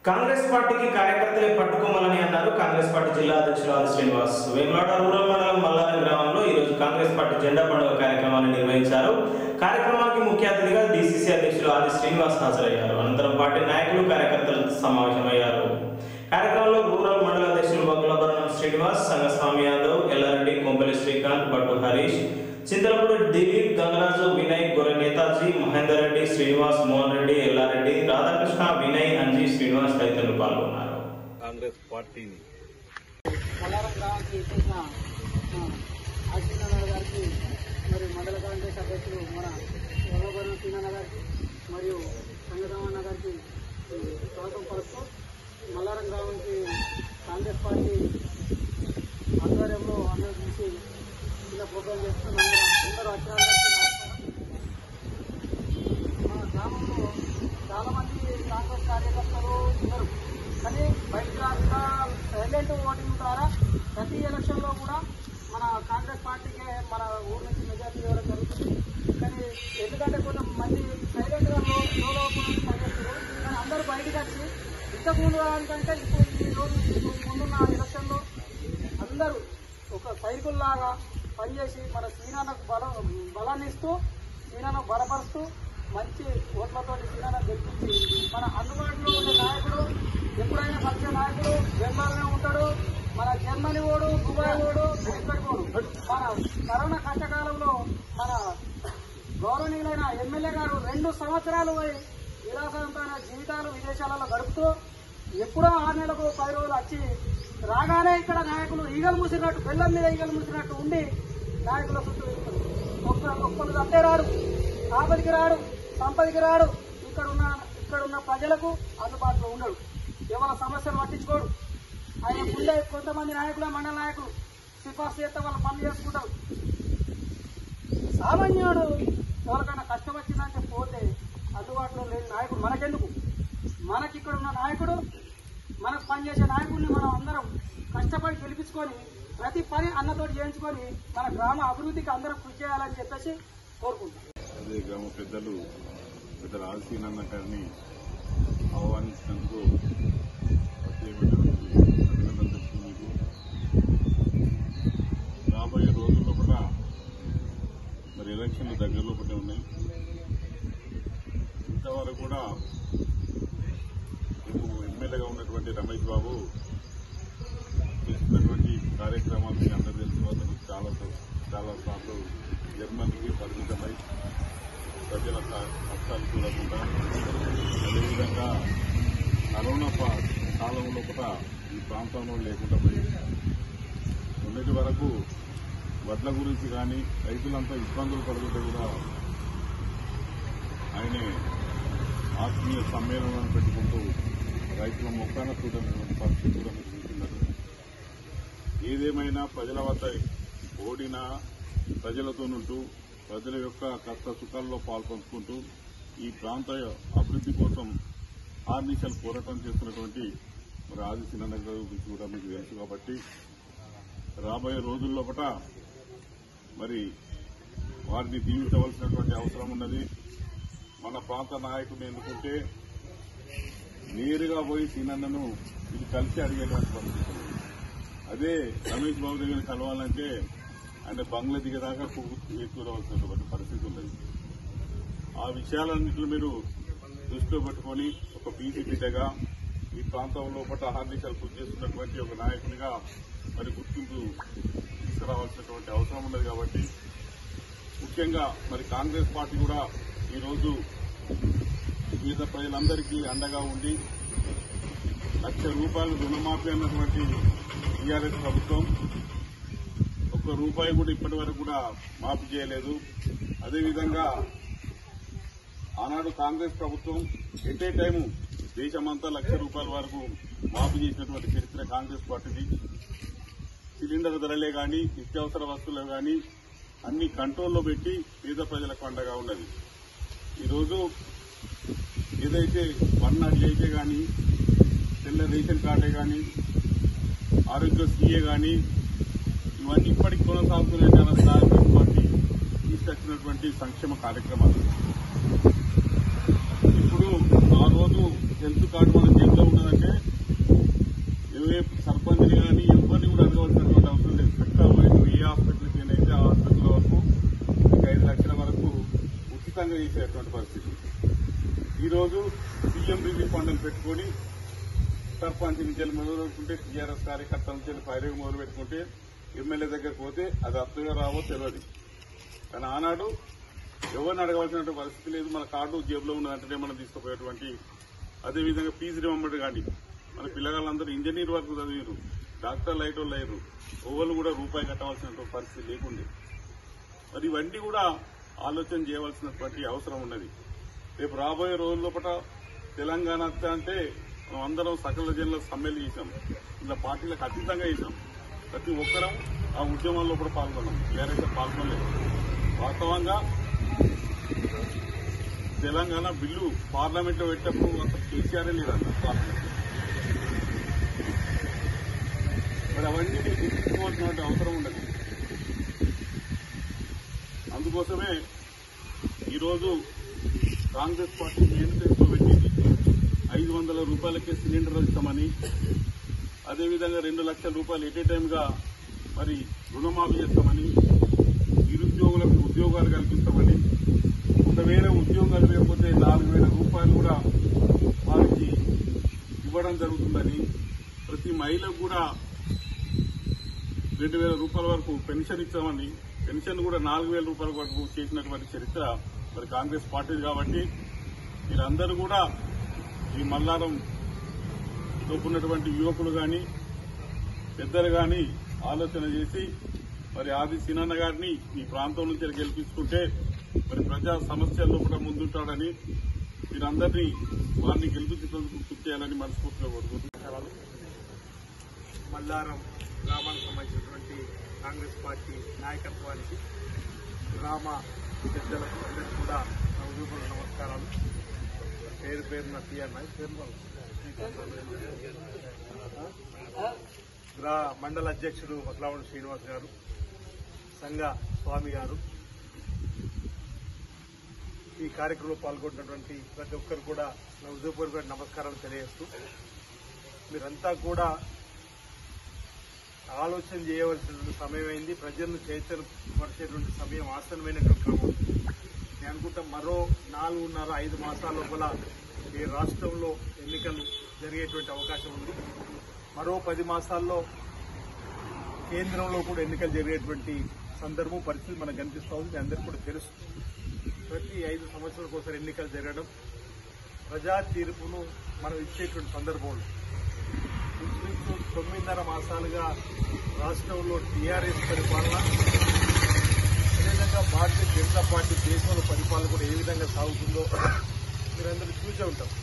కాంగ్రెస్ పార్టీకి కార్యకర్తలే పట్టుకోమని అన్నారు కాంగ్రెస్ పార్టీ జిల్లా అధ్యక్షులు ఆది శ్రీనివాస్ వేములాడ రూరల్ మండలం మల్లారం గ్రామంలో ఈరోజు కాంగ్రెస్ పార్టీ జెండా పండుగ కార్యక్రమాన్ని నిర్వహించారు కార్యక్రమానికి ముఖ్య అతిథిగా డీసీసీ అధ్యక్షులు ఆది శ్రీనివాస్ హాజరయ్యారు అనంతరం పార్టీ నాయకులు కార్యకర్తలతో సమావేశమయ్యారు కార్యక్రమంలో రూరల్ మండల అధ్యక్షులు బగులభరణం శ్రీనివాస్ సంగస్వామి యాదవ్ ఎల్లారెడ్డి కొంపల్లి శ్రీకాంత్ భట్టు హరీష్ చింతలపూడి దిలీప్ గంగరాజు వినయ్ గొర్రె నేతాజీ మహేందర్ రెడ్డి శ్రీనివాస్ మోహన్ రెడ్డి ఎల్లారెడ్డి రాధాకృష్ణ వినయ్ అంజీ శ్రీనివాస్ తదితరులు పాల్గొన్నారు కాంగ్రెస్ పార్టీని మల్లారం గ్రామానికి చేసిన ఆశీనారాయణ గారికి మరియు మండల కాంగ్రెస్ అధ్యక్షులు మన వల్లభరణం సీనన్న గారికి మరియు సంగరామన్న గారికి స్వాగతం పలుస్తూ మల్లారం గ్రామానికి కాంగ్రెస్ పార్టీ ఆధ్వర్యంలో అందరూ చూసి చిన్న ప్రోగ్రాం చేస్తున్నాం అందరూ అక్షరాల గారికి నమస్కారం మన గ్రామంలో చాలా మంది కాంగ్రెస్ కార్యకర్తలు ఉన్నారు కానీ బయట రాకుండా సైలెంట్ ఓటింగ్ ద్వారా ప్రతి ఎలక్షన్ లో కూడా మన కాంగ్రెస్ పార్టీకే మన ఊరు నుంచి మెజార్టీ ఇవ్వడం జరుగుతుంది కానీ ఎందుకంటే కొంత మంది సైలెంట్ గా లో లోలో పనిచేస్తారు కానీ అందరూ బయటకు వచ్చి ఇంతకు ముందు దానికంటే ఇప్పుడు ఈ రోజు ఇప్పుడు ముందున్న ఎలక్షన్ లో అందరూ ఒక సైనికుల్లాగా పనిచేసి మన శ్రీనాన్నకు బలం బలాన్ని ఇస్తూ శ్రీనాన్నకు బలపరుస్తూ మంచి ఓట్లతో శ్రీనాన్న గెలిపించి మన అందుబాటులో ఉండే నాయకుడు ఎప్పుడైనా మంచి నాయకుడు బెంగాల్నే ఉంటాడు మన జర్మనీ ఓడు దుబాయ్ ఓడు ఎక్కడికి ఓడు మన కరోనా కష్టకాలంలో మన గౌరవనీయులైన ఎమ్మెల్యే గారు రెండు సంవత్సరాలు పోయి విలాసవంతమైన జీవితాలు విదేశాలలో గడుపుతూ ఎప్పుడో ఆరు నెలలకు పది రోజులు వచ్చి రాగానే ఇక్కడ నాయకులు ఈగలు మూసినట్టు బెల్లం మీద ఈగలు మూసినట్టు ఉండి నాయకుల చుట్టూ తిరుగుతారు. ఒక్క ఒక్కరు తప్పే రాడు ఆపదికి రాడు సంపదికి రాడు ఇక్కడ ఉన్న ఇక్కడ ఉన్న ప్రజలకు అందుబాటులో ఉండడు ఎవరి సమస్యలు పట్టించుకోడు ఆయన ఉండే కొంతమంది నాయకులు మండల నాయకులు సిఫార్సు చేస్తే వాళ్ళు పనులు చేసుకుంటారు సామాన్యుడు ఎవరికైనా కష్టం వచ్చిందంటే పోతే అందుబాటులో లేని నాయకుడు మనకెందుకు మనకి ఇక్కడ ఉన్న నాయకుడు మనకు పనిచేసే నాయకుడిని మనం అందరం కష్టపడి గెలిపించుకొని ప్రతి పని అన్నతోటి చేయించుకొని మన గ్రామ అభివృద్ధికి అందరం కృషి చేయాలని చెప్పేసి కోరుకుంటాం అదే గ్రామ పెద్దలు పెద్దలు ఆల్సీనన్న గారిని ఆహ్వానించినందుకు ప్రత్యేకమైనటువంటి అభినందనలు తెలుసు మీకు రాబోయే రోజుల్లో కూడా మరి ఎలక్షన్లు దగ్గరలో పట్టే ఉన్నాయి ఇంతవరకు కూడా మేము ఎమ్మెల్యేగా ఉన్నటువంటి రమేష్ బాబు చేస్తున్నటువంటి కార్యక్రమాలు మీ అందరూ తెలిసిన అతను చాలా చాలా సార్లు జర్మనీకి పరిమితమై ప్రజల క- కష్టాలు చూడకుండా అదేవిధంగా కరోనా ప- కాలంలో కూడా ఈ ప్రాంతంలో లేకుండా పోయింది మొన్నటి వరకు వడ్ల గురించి కానీ రైతులంతా ఇబ్బందులు పడుతుంటే కూడా ఆయనే ఆత్మీయ సమ్మేళనాన్ని పెట్టుకుంటూ రైతుల మొక్కన చూడనటువంటి పరిస్థితి కూడా మీరు చూస్తున్నారు ఏదేమైనా ప్రజల వద్ద ఓడినా ప్రజలతోనుంటూ ప్రజల యొక్క కష్ట సుఖాల్లో పాల్పంచుకుంటూ ఈ ప్రాంత అభివృద్ధి కోసం ఆర్నిషాలు పోరాటం చేస్తున్నటువంటి మరి ఆది సినన్న గారి గురించి కూడా మీకు తెలుసు కాబట్టి రాబోయే రోజుల్లో ఒకట మరి వారిని దీవించవలసినటువంటి అవసరం ఉన్నది మన ప్రాంత నాయకుడిని ఎన్నుకుంటే నేరుగా పోయి సీనన్నను ఇది కలిసి అడిగేటువంటి పరిస్థితి ఉంది. అదే రమేష్ బాబు దగ్గర కలవాలంటే ఆయన బంగ్లా దిగేదాకా చూడవలసినటువంటి పరిస్థితి ఉన్నది ఆ విషయాలన్నింటినీ మీరు దృష్టిలో పెట్టుకొని ఒక బీసీ బిడ్డగా ఈ ప్రాంతంలో పట్ల హార్నిశాలు కృషి చేస్తున్నటువంటి ఒక నాయకునిగా మరి గుర్తింపు తీసుకురావాల్సినటువంటి అవసరం ఉన్నది కాబట్టి ముఖ్యంగా మరి కాంగ్రెస్ పార్టీ కూడా ఈరోజు వివిధ ప్రజలందరికీ అండగా ఉండి లక్ష రూపాయలు రుణమాఫీ అన్నటువంటి టీఆర్ఎస్ ప్రభుత్వం ఒక్క రూపాయి కూడా ఇప్పటి వరకు కూడా మాఫీ చేయలేదు అదేవిధంగా ఆనాడు కాంగ్రెస్ ప్రభుత్వం ఎట్ ఏ టైము దేశమంతా లక్ష రూపాయల వరకు మాఫీ చేసినటువంటి చరిత్ర కాంగ్రెస్ పార్టీది సిలిండర్ ధరలే గాని నిత్యావసర వస్తువులే గాని అన్ని కంట్రోల్లో పెట్టి పేద ప్రజలకు అండగా ఉన్నది ఈరోజు ఏదైతే వన్ నాట్ ఎయిటే కానీ తెల్ల రేషన్ కార్డే కానీ ఆరోగ్యశ్రీయే కానీ ఇవన్నీ ఇప్పటికి కొనసాగుతున్నాయి చాలా కాంగ్రెస్ పార్టీ తీసుకొచ్చినటువంటి సంక్షేమ కార్యక్రమాలు ఇప్పుడు ఆ రోజు హెల్త్ కార్డు మన జైల్లో ఉన్నదని పెట్టుకొని సర్పంచ్ నుంచి వెళ్ళి మొదలు పెట్టుకుంటే టీఆర్ఎస్ కార్యకర్తల నుంచి వెళ్ళి ఫైరింగ్ మొదలు పెట్టుకుంటే ఎమ్మెల్యే దగ్గరికి పోతే అది అర్థంగా రావో తెలియదు కానీ ఆనాడు ఎవరిని అడగవలసిన పరిస్థితి లేదు మన కార్డు జేబులో ఉన్నదంటేనే మనం తీసుకుపోయేటువంటి అదేవిధంగా ఫీజు రిమంబర్ కానీ మన పిల్లగాళ్ళందరూ ఇంజనీర్ వరకు చదివారు డాక్టర్ లైట్ వాళ్ళు అయ్యారు ఓవలు కూడా రూపాయి కట్టవలసిన పరిస్థితి లేకుండే మరి ఇవన్నీ కూడా ఆలోచన చేయవలసినటువంటి అవసరం ఉన్నది రేపు రాబోయే రోజుల లోపల తెలంగాణ వస్తే అంటే మనం అందరం సకల జనుల సమ్మెలు చేశాం ఇలా పార్టీలకు అతీతంగా చేశాం ప్రతి ఒక్కరం ఆ ఉద్యమంలో కూడా పాల్గొన్నాం వేరైతే పాల్గొనలేదు వాస్తవంగా తెలంగాణ బిల్లు పార్లమెంట్ లో పెట్టినప్పుడు అసలు కేసీఆర్ లేదన్న పార్లమెంట్ మరి అవన్నీ గుర్తించుకోవాల్సిన అవసరం ఉండదు అందుకోసమే ఈరోజు కాంగ్రెస్ పార్టీ మేనిఫెస్టో పెట్టింది ఐదు వందల రూపాయలకే సిలిండర్ ఇస్తామని అదేవిధంగా రెండు లక్షల రూపాయలు ఎట్ ఏ టైంగా మరి రుణమాఫీ చేస్తామని నిరుద్యోగులకు ఉద్యోగాలు కల్పిస్తామని ఒకవేళ ఉద్యోగాలు లేకపోతే నాలుగు వేల రూపాయలు కూడా వారికి ఇవ్వడం జరుగుతుందని ప్రతి మహిళకు కూడా రెండు వేల రూపాయల వరకు పెన్షన్ ఇచ్చామని పెన్షన్ కూడా నాలుగు వేల రూపాయల వరకు చేసినటువంటి చరిత్ర మరి కాంగ్రెస్ పార్టీది కాబట్టి మీరందరూ కూడా ఈ మల్లారం ఉన్నటువంటి యువకులు గాని పెద్దలు గాని ఆలోచన చేసి మరి ఆది సినన్న గారిని ఈ ప్రాంతం నుంచి గెలిపించుకుంటే మరి ప్రజా సమస్యల్లో కూడా ముందుంటాడని మీరందరినీ వారిని గెలిపించేందుకు కృషి చేయాలని మనస్ఫూర్తిగా కోరుకుంటున్నాను మల్లారం గ్రామానికి సంబంధించినటువంటి కాంగ్రెస్ పార్టీ నాయకత్వానికి గ్రామ పెద్దలకు అందరికీ కూడా నా హృదయపూర్వక నమస్కారాలు పేరు పేరున తీయన్న పేరు బాగు. గ్రా మండల అధ్యక్షుడు మక్లావణ శ్రీనివాస్ గారు సంఘ స్వామి గారు ఈ కార్యక్రమంలో పాల్గొంటున్నటువంటి ప్రతి ఒక్కరు కూడా నా హృదయపూర్వక నమస్కారాలు తెలియజేస్తూ మీరంతా కూడా ఆలోచన చేయవలసినటువంటి సమయం అయింది ప్రజలను చైతన్యపరిచేటువంటి సమయం ఆసనమైనటువంటి క్రమం నేను అనుకుంటా మరో నాలుగున్నర ఐదు మాసాల లోపల ఈ రాష్ట్రంలో ఎన్నికలు జరిగేటువంటి అవకాశం ఉంది మరో పది మాసాల్లో కేంద్రంలో కూడా ఎన్నికలు జరిగేటువంటి సందర్భం పరిస్థితి మనకు కనిపిస్తూ ఉంది మీ అందరికీ కూడా తెలుసు ప్రతి ఐదు సంవత్సరాలకు ఒకసారి ఎన్నికలు జరగడం ప్రజా తీర్పును మనం ఇచ్చేటువంటి సందర్భంలో ఇంచుమించు తొమ్మిదిన్నర మాసాలుగా రాష్ట్రంలో టీఆర్ఎస్ పరిపాలన అదేవిధంగా భారతీయ జనతా పార్టీ దేశంలో పరిపాలన కూడా ఏ విధంగా సాగుతుందో మీరందరూ చూసే ఉంటారు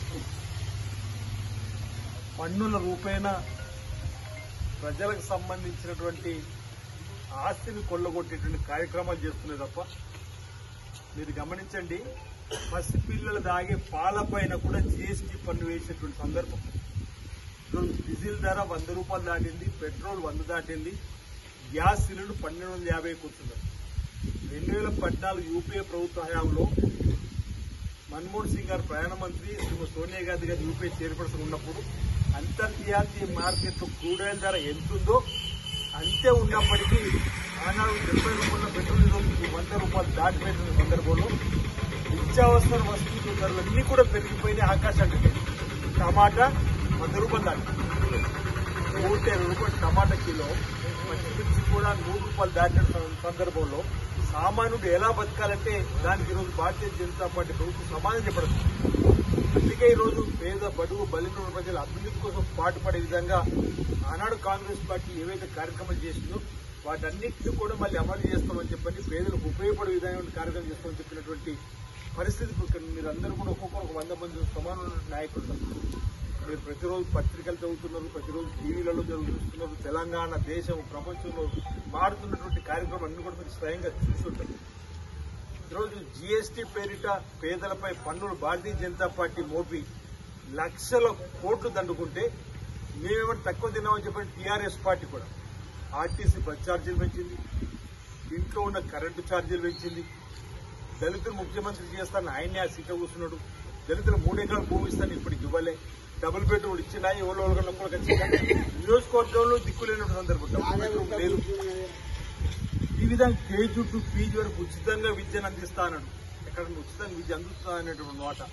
పన్నుల రూపేణ ప్రజలకు సంబంధించినటువంటి ఆస్తిని కొల్లగొట్టేటువంటి కార్యక్రమాలు చేస్తున్నాయి తప్ప మీరు గమనించండి పసిపిల్లలు దాగే పాలపైన కూడా జీఎస్టీ పన్ను వేసేటువంటి సందర్భం ఈరోజు డీజిల్ ధర వంద రూపాయలు దాటింది పెట్రోల్ వంద దాటింది గ్యాస్ సిలిండర్ పన్నెండు వందల యాభై కూర్చున్నారు రెండు వేల పద్నాలుగు యూపీఏ ప్రభుత్వ హయాంలో మన్మోహన్ సింగ్ గారు ప్రధానమంత్రి శ్రీమతి సోనియా గాంధీ గారు యూపీఏ చైర్పర్సన్ ఉన్నప్పుడు అంతర్జాతీయ మార్కెట్లో క్రూడ్ ఆయిల్ ధర ఎంతుందో అంతే ఉన్నప్పటికీ ఆనాడు డెబ్బై రూపాయల పెట్రోల్ ఈరోజు వంద రూపాయలు దాటిపోయిన సందర్భంలో నిత్యావసర వస్తువుల ధరలన్నీ కూడా పెరిగిపోయినాయి ఆకాశానికి టమాటా వంద రూపాయలు దాటి నూట ఇరవై రూపాయలు టమాటా కిలో పచ్చిమిర్చి కూడా నూరు రూపాయలు దాటిన సం- సందర్భంలో సామాన్యుడు ఎలా బతకాలంటే దానికి ఈరోజు భారతీయ జనతా పార్టీ ప్రభుత్వం సమాధానం చెప్పడం అందుకే ఈరోజు పేద బడుగు బలిన ప్రజల అభివృద్ధి కోసం పాటుపడే విధంగా ఆనాడు కాంగ్రెస్ పార్టీ ఏవైతే కార్యక్రమాలు చేసిందో వాటన్నిటిని కూడా మళ్ళీ అమలు చేస్తామని చెప్పని పేదలకు ఉపయోగపడే విధంగా కార్యక్రమం చేస్తామని చెప్పినటువంటి పరిస్థితి ఇప్పుడు మీరందరూ కూడా ఒక్కొక్కరు ఒక వంద మంది సమాన నాయకులు ఉన్నారు. మీరు ప్రతిరోజు పత్రికలు చదువుతున్నారు ప్రతిరోజు టీవీలలో చదువుతున్నారు తెలంగాణ దేశం ప్రపంచంలో మారుతున్నటువంటి కార్యక్రమం అన్ని కూడా మీరు స్వయంగా చూస్తుంటారు ఈరోజు జీఎస్టీ పేరిట పేదలపై పన్నులు భారతీయ జనతా పార్టీ మోపి లక్షల కోట్లు దండుకుంటే మేమేమైనా తక్కువ తిన్నామని చెప్పిన టీఆర్ఎస్ పార్టీ కూడా ఆర్టీసీ బస్ ఛార్జీలు పెంచింది ఇంట్లో ఉన్న కరెంటు ఛార్జీలు పెంచింది దళితులు ముఖ్యమంత్రి చేస్తాను ఆయనే ఆ సీట్లో కూర్చున్నాడు దళితులు మూడు ఎకరాలు భూమి ఇస్తాను ఇప్పటికి ఇవ్వలే డబుల్ బెడ్రూమ్ ఇచ్చినా ఎవరో ఒకరిని కూడా ఖచ్చితంగా నియోజకవర్గంలో దిక్కులేని సందర్భం డబుల్ బెడ్రూమ్ లేదు ఈ విధంగా కేజీ టు పీజీ వరకు ఉచితంగా విద్యను అందిస్తానడు ఎక్కడ ఉచితంగా విద్య అందుతా అనేటువంటి నోట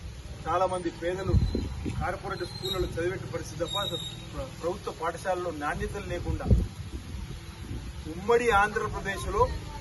చాలా మంది పేదలు కార్పొరేట్ స్కూళ్ళలో చదివే పరిస్థితి తప్ప అసలు ప్ర- ప్రభుత్వ పాఠశాలలో నాణ్యతలు లేకుండా ఉమ్మడి ఆంధ్రప్రదేశ్లో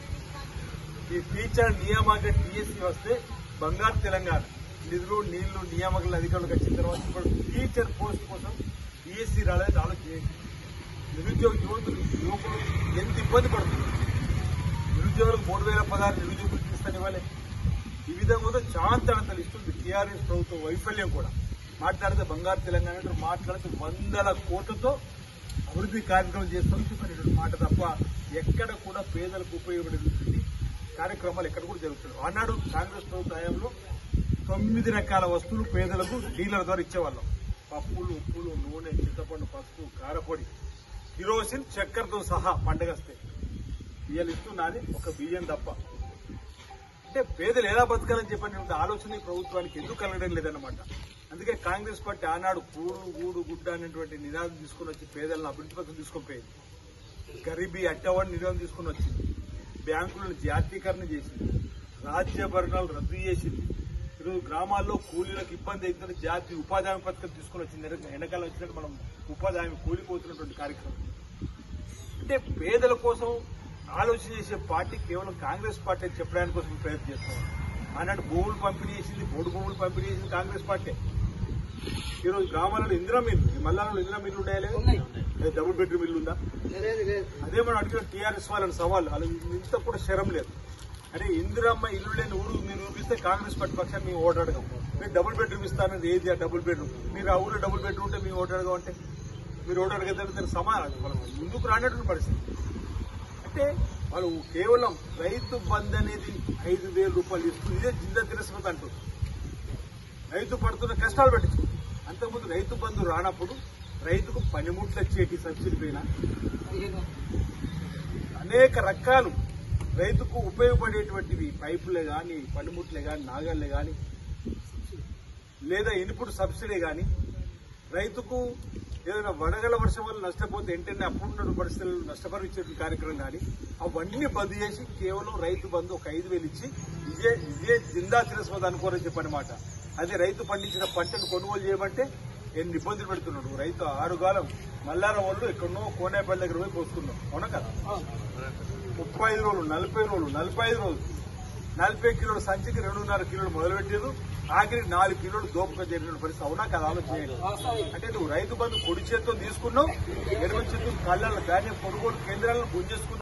ఈ టీచర్ నియామక టీఎస్సీ వస్తే బంగారు తెలంగాణ నిధులు నీళ్లు నియామకాల అధికారులకు వచ్చిన తర్వాత ఇప్పుడు టీచర్ పోస్ట్ కోసం టీఎస్సీ రాలేదు ఆలోచించండి నిరుద్యోగ యువతులు యువకులు ఎంత ఇబ్బంది పడుతుంది నిరుద్యోగులకు మూడు వేల పదహారు నిరుద్యోగులు ఇస్తాను ఇవ్వాలి ఈ విధంగా కూడా చాంతడంతలు ఇస్తుంది టీఆర్ఎస్ ప్రభుత్వం వైఫల్యం కూడా మాట్లాడితే బంగారు తెలంగాణ అంటారు, మాట్లాడితే వందల కోట్లతో అభివృద్ధి కార్యక్రమం చేస్తామని చెప్పినటువంటి మాట తప్ప ఎక్కడ కూడా పేదలకు ఉపయోగపడేటువంటి కార్యక్రమాలు ఎక్కడ కూడా జరుగుతున్నాయి ఆనాడు కాంగ్రెస్ ప్రభుత్వ హయాంలో తొమ్మిది రకాల వస్తువులు పేదలకు డీలర్ ద్వారా ఇచ్చేవాళ్ళం పప్పులు ఉప్పులు నూనె చింతపండు పసుపు కారపొడి కిరోసిన్ చక్కెరతో సహా పండగస్తే బియ్యాలు ఇస్తున్నది ఒక బియ్యం తప్ప అంటే పేదలు ఎలా బతకాలని చెప్పినటువంటి ఆలోచన ఈ ప్రభుత్వానికి ఎందుకు కలగడం లేదన్నమాట అందుకే కాంగ్రెస్ పార్టీ ఆనాడు కూడు గూడు గుడ్డ అనేటువంటి నినాదం తీసుకుని వచ్చి పేదలను అభివృద్ధి పథకం తీసుకొని పోయింది గరీబీ అట్టవాడి నినాదం తీసుకుని వచ్చింది బ్యాంకులను జాతీకరణ చేసింది రాజ్యభరణాలు రద్దు చేసింది ఈరోజు గ్రామాల్లో కూలీలకు ఇబ్బంది అవుతున్న జాతీయ ఉపాధి హామీ పథకం తీసుకుని వచ్చింది ఎండ- ఎండాకాలం వచ్చినట్టు మనం ఉపాధి హామీ కూలిపోతున్నటువంటి కార్యక్రమం అంటే పేదల కోసం ఆలోచన చేసే పార్టీ కేవలం కాంగ్రెస్ పార్టీ అని చెప్పడానికి కోసం ప్రయత్నం చేస్తాం ఆనాడు భూములు పంపిణీ చేసింది మూడు భూములు పంపిణీ చేసింది కాంగ్రెస్ పార్టీ ఈరోజు గ్రామాలలో ఇందిరా మిల్లు ఈ మల్లాలలో ఇందిరా మిల్లు ఉన్నాయా లేదా? ఉన్నాయి. లేదా డబుల్ బెడ్రూమ్ ఇల్లు ఉందా లేదు లేదు అదే మనం అడిగిన టీఆర్ఎస్ వాళ్ళని సవాల్ అలా ఇంత కూడా శరం లేదు అరే ఇందిరమ్మ ఇల్లు లేని ఊరు మీరు చూపిస్తే కాంగ్రెస్ పార్టీ పక్షాన్ని మేము ఓటు అడగం మీరు డబుల్ బెడ్రూమ్ ఇస్తానని ఏది ఆ డబుల్ బెడ్రూమ్ మీరు ఆ ఊళ్ళో డబుల్ బెడ్రూమ్ ఉంటే మేము ఓటు అడగం అంటే మీరు ఓటు అడగదంటే సమానం మనం ముందుకు రానటువంటి పరిస్థితి అంటే వాళ్ళు కేవలం రైతు బంద్ అనేది ఐదు వేల రూపాయలు ఇస్తుంది ఇదే జిల్లా తిరస్మత అంటుంది రైతు పడుతున్న కష్టాలు పట్టించుకుంటుంది అంతకుముందు రైతు బంధు రానప్పుడు రైతుకు పనిముట్లు వచ్చేటి సబ్సిడీ పైన పదిహేను అనేక రకాలు రైతుకు ఉపయోగపడేటువంటివి పైపులే కానీ పనిముట్లే కానీ నాగళ్ళే కానీ లేదా ఇన్పుట్ సబ్సిడీ కానీ రైతుకు ఏదైనా వడగల వర్షం వల్ల నష్టపోతే వెంటనే అప్పుడున్న పరిస్థితుల్లో నష్టపరిచేటువంటి కార్యక్రమం కానీ అవన్నీ బంద్ చేసి కేవలం రైతు బంధు ఒక ఐదు వేలు ఇచ్చి ఇదే ఇదే జిందా తిరస్మత అనుకోరని చెప్పనమాట అదే రైతు పండించిన పంటను కొనుగోలు చేయమంటే ఎన్ని ఇబ్బందులు పెడుతున్నాడు రైతు ఆరుగాలం మల్లార వాళ్ళు ఎక్కడనో కోనేపల్లి దగ్గర పోయి పోసుకున్నాం అవునా కదా ముప్పై ఐదు రోజులు నలభై రోజులు నలభై ఐదు రోజులు నలభై కిలోల సంచికి రెండున్నర కిలోలు మొదలుపెట్టారు ఆఖరి నాలుగు కిలోలు దోపక జరిగిన పరిస్థితి అవునా కదా ఆలోచన చేయండి వాస్తవం అంటే నువ్వు రైతు బంధు కుడి చేత్తో తీసుకున్నావు ఎడమ చేతు కళ్ళ ధాన్యం కొనుగోలు కేంద్రాలను గుంజేసుకున్నావు